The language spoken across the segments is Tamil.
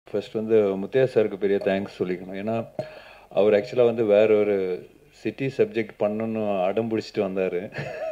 ஃபர்ஸ்ட் வந்து முத்தையா சாருக்கு பெரிய தேங்க்ஸ் சொல்லிக்கணும் ஏன்னா அவர் ஆக்சுவலாக வந்து வேற ஒரு சிட்டி சப்ஜெக்ட் பண்ணணும்னு அடம் பிடிச்சிட்டு வந்தார்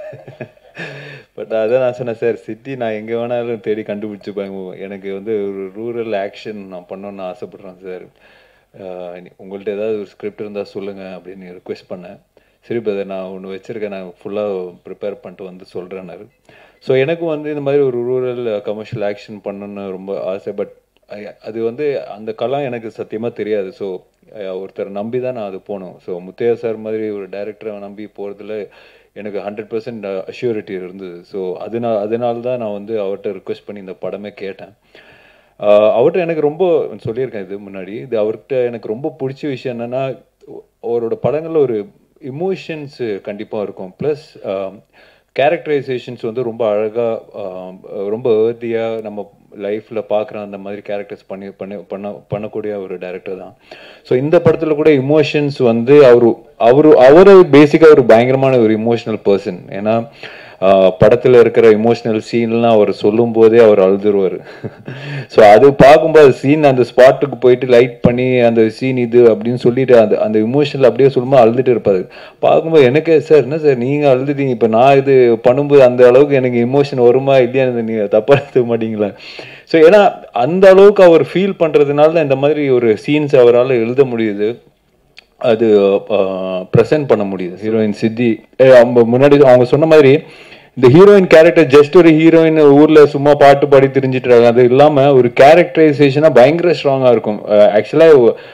பட் அதான் நான் சொன்னேன் சார் சிட்டி நான் எங்கே வேணாலும் தேடி கண்டுபிடிச்சிப்பேன் எனக்கு வந்து ஒரு ரூரல் ஆக்ஷன் நான் பண்ணணும்னு ஆசைப்பட்றேன் சார் உங்கள்ட்ட ஏதாவது ஒரு ஸ்கிரிப்ட் இருந்தால் சொல்லுங்கள் அப்படின்னு ரிக்வெஸ்ட் பண்ணேன் சரி பிரதர் நான் ஒன்று வச்சுருக்கேன் நான் ஃபுல்லாக ப்ரிப்பேர் பண்ணிட்டு வந்து சொல்கிறேன்னாரு ஸோ எனக்கும் வந்து இந்த மாதிரி ஒரு ரூரல் கமர்ஷியல் ஆக்ஷன் பண்ணணும்னு ரொம்ப ஆசை பட் அது வந்து அந்த களம் எனக்கு சத்தியமாக தெரியாது ஸோ ஒருத்தரை நம்பி தான் நான் அது போனோம் ஸோ முத்தையா சார் மாதிரி ஒரு டைரக்டரை நம்பி போகிறதுல எனக்கு ஹண்ட்ரட் பர்சன்ட் அஷ்யூரிட்டி இருந்தது ஸோ அதனால அதனால தான் நான் வந்து அவர்கிட்ட ரிக்வெஸ்ட் பண்ணி இந்த படமே கேட்டேன் ஆஹ் அவர்கிட்ட எனக்கு ரொம்ப சொல்லியிருக்கேன் இது முன்னாடி இது அவர்கிட்ட எனக்கு ரொம்ப பிடிச்ச விஷயம் என்னன்னா அவரோட படங்கள்ல ஒரு இமோஷன்ஸ் கண்டிப்பாக இருக்கும் ப்ளஸ் கேரக்டரைசேஷன்ஸ் வந்து ரொம்ப அழகாக ரொம்ப ஏர்தியாக நம்ம லைஃப்பில் பார்க்குற அந்த மாதிரி கேரக்டர்ஸ் பண்ணி பண்ணி பண்ண பண்ணக்கூடிய ஒரு டைரக்டர் தான் ஸோ இந்த படத்தில் கூட இமோஷன்ஸ் வந்து அவர் அவர் அவர் பேசிக்காக ஒரு பயங்கரமான ஒரு இமோஷனல் பர்சன் ஏன்னா படத்தில் இருக்கிற இமோஷனல் சீன்லாம் அவர் சொல்லும் போதே அவர் அழுதுருவார் ஸோ அது பார்க்கும்போது சீன் அந்த ஸ்பாட்டுக்கு போயிட்டு லைட் பண்ணி அந்த சீன் இது அப்படின்னு சொல்லிட்டு அந்த அந்த இமோஷனல் அப்படியே சொல்லும்போது அழுதுட்டு இருப்பாரு பார்க்கும்போது எனக்கு சார் என்ன சார் நீங்கள் அழுதுட்டீங்க இப்போ நான் இது பண்ணும்போது அந்த அளவுக்கு எனக்கு இமோஷன் வருமா இல்லையான்னு நீங்கள் தப்பாக எடுத்துக்க மாட்டீங்களா ஸோ ஏன்னா அந்த அளவுக்கு அவர் ஃபீல் பண்ணுறதுனால தான் இந்த மாதிரி ஒரு சீன்ஸ் அவரால் எழுத முடியுது அது ப்ரெசென்ட் பண்ண முடியுது ஹீரோயின் சித்தி ஏ, அவங்க முன்னாடி அவங்க சொன்ன மாதிரி இந்த ஹீரோயின் கேரக்டர் ஜஸ்ட் ஒரு ஹீரோயின் ஊர்ல சும்மா பாட்டு பாடி தெரிஞ்சிட்டு இருக்காங்க அது இல்லாம ஒரு கேரக்டரைசேஷனா பயங்கர ஸ்ட்ராங்கா இருக்கும் ஆக்சுவலா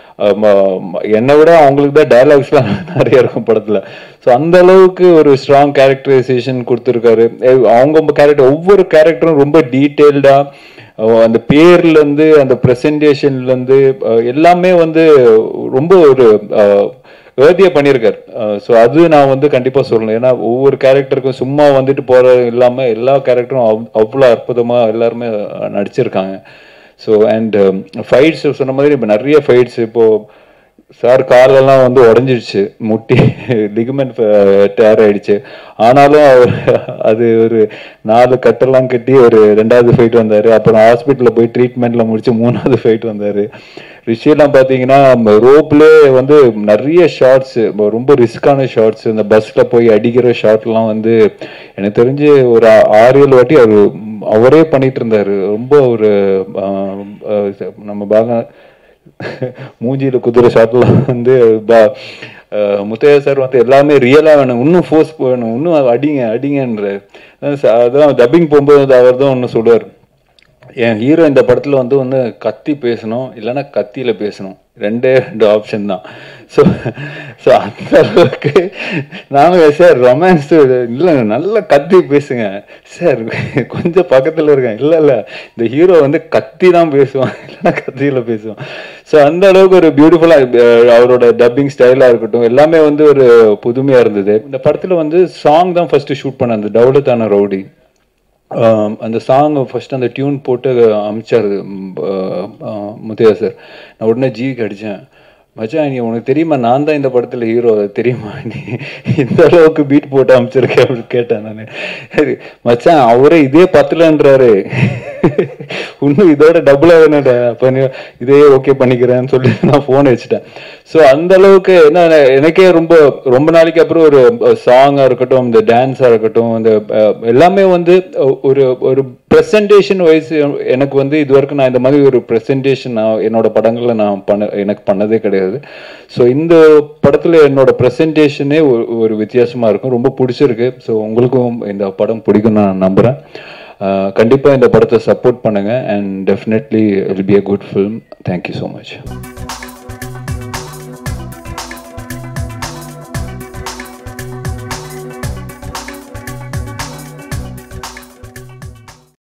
என்னை விட அவங்களுக்கு தான் டைலாக்ஸ்லாம் நிறைய இருக்கும் படத்துல ஸோ அந்த அளவுக்கு ஒரு ஸ்ட்ராங் கேரக்டரைசேஷன் கொடுத்துருக்காரு அவங்க கேரக்டர் ஒவ்வொரு கேரக்டரும் ரொம்ப டீட்டெயில்டா அந்த பேர்ல இருந்து அந்த பிரசன்டேஷன்ல இருந்து அஹ், எல்லாமே வந்து ரொம்ப ஒரு வேர்த்தியா பண்ணியிருக்காரு ஸோ அது நான் வந்து கண்டிப்பா சொல்லணும் ஏன்னா ஒவ்வொரு கேரக்டருக்கும் சும்மா வந்துட்டு போற இல்லாம எல்லா கேரக்டரும் அவ் அவ்வளோ அற்புதமா எல்லாருமே அஹ், நடிச்சிருக்காங்க ஸோ அண்ட் ஃபைட்ஸ் சொன்ன மாதிரி இப்போ நிறைய ஃபைட்ஸ் இப்போ சார் காலெல்லாம் வந்து உடஞ்சிடுச்சு முட்டி லிகமெண்ட் டேர் ஆயிடுச்சு ஆனாலும் அவர் அது ஒரு நாலு கட்டெல்லாம் கட்டி ஒரு ரெண்டாவது ஃபைட் வந்தார் அப்புறம் ஹாஸ்பிட்டலில் போய் ட்ரீட்மெண்ட்டில் முடிச்சு மூணாவது ஃபைட் வந்தார் ரிஷியெல்லாம் பார்த்தீங்கன்னா ரோப்லேயே வந்து நிறைய ஷார்ட்ஸ் ரொம்ப ரிஸ்கான ஷார்ட்ஸ் இந்த பஸ்ஸில் போய் அடிக்கிற ஷார்ட்லாம் வந்து எனக்கு தெரிஞ்சு ஒரு ஆ- ஆறு ஏழு வாட்டி அவர் அவரே பண்ணிட்டு இருந்தாரு ரொம்ப ஒரு ஆஹ், ஆஹ், நம்ம பாக மூஞ்சியில குதிரை ஷாட்ல வந்து பா- அஹ் முத்தையா சார் வந்து எல்லாமே ரியலா வேணும் இன்னும் ஃபோர்ஸ் வேணும் இன்னும் அடிங்க அடிங்கன்ற அதான் ச- அதான் டப்பிங் போகும்போது அவர் தான் ஒன்று சொல்லுவார் என் ஹீரோ இந்த படத்துல வந்து ஒன்று கத்தி பேசணும் இல்லைன்னா கத்தியில பேசணும் ரெண்டே ரெண்டு ஆப்ஷன் தான் ஸோ ஸோ அந்த அளவுக்கு நாங்கள் சார் ரொமான்ஸ் இல்லை நல்லா கத்தி பேசுங்க சார் கொஞ்சம் பக்கத்தில் இருக்கேன் இல்லை இல்லை இந்த ஹீரோ வந்து கத்தி தான் பேசுவான் இல்லைன்னா கத்தியில் பேசுவான் ஸோ அந்த அளவுக்கு ஒரு பியூட்டிஃபுல்லாக அவரோட டப்பிங் ஸ்டைலாக இருக்கட்டும் எல்லாமே வந்து ஒரு புதுமையாக இருந்தது இந்த படத்தில் வந்து சாங் தான் ஃபர்ஸ்ட் ஷூட் பண்ண அந்த டவுலத்தான ரவுடி ஆம், அந்த சாங் ஃபர்ஸ்ட் அந்த டியூன் போட்டு அமிச்சார் முத்தையா சார் நான் உடனே ஜிக்கு அடித்தேன் மச்சான் நீ உனக்கு தெரியுமா நான் தான் இந்த படத்தில் ஹீரோ தெரியுமா நீ இந்த அளவுக்கு பீட் போட்டு அமிச்சிருக்கேன் அப்படின்னு கேட்டேன் நான் மச்சான் அவரே இதே பத்தலன்றாரு இன்னும் இதோட டபுளாக வேணும்டா அப்போ நீ இதே ஓகே பண்ணிக்கிறேன்னு சொல்லி நான் ஃபோன் வச்சுட்டேன் ஸோ அந்த அளவுக்கு என்ன எனக்கே ரொம்ப ரொம்ப நாளைக்கு அப்புறம் ஒரு சாங்காக இருக்கட்டும் இந்த டான்ஸாக இருக்கட்டும் இந்த அஹ், எல்லாமே வந்து அஹ், ஒரு ஒரு ப்ரெசன்டேஷன் வைஸ் எனக்கு வந்து இது வரைக்கும் நான் இந்த மாதிரி ஒரு ப்ரெசன்டேஷன் நான் என்னோட படங்களில் நான் பண்ண எனக்கு பண்ணதே கிடையாது ஸோ இந்த படத்தில் என்னோட ப்ரெசன்டேஷனே ஒரு வித்தியாசமாக இருக்கும் ரொம்ப பிடிச்சிருக்கு ஸோ உங்களுக்கும் இந்த படம் பிடிக்கும் நான் நம்புகிறேன் கண்டிப்பாக இந்த படத்தை சப்போர்ட் பண்ணுங்கள் and definitely will be a good film thank you so much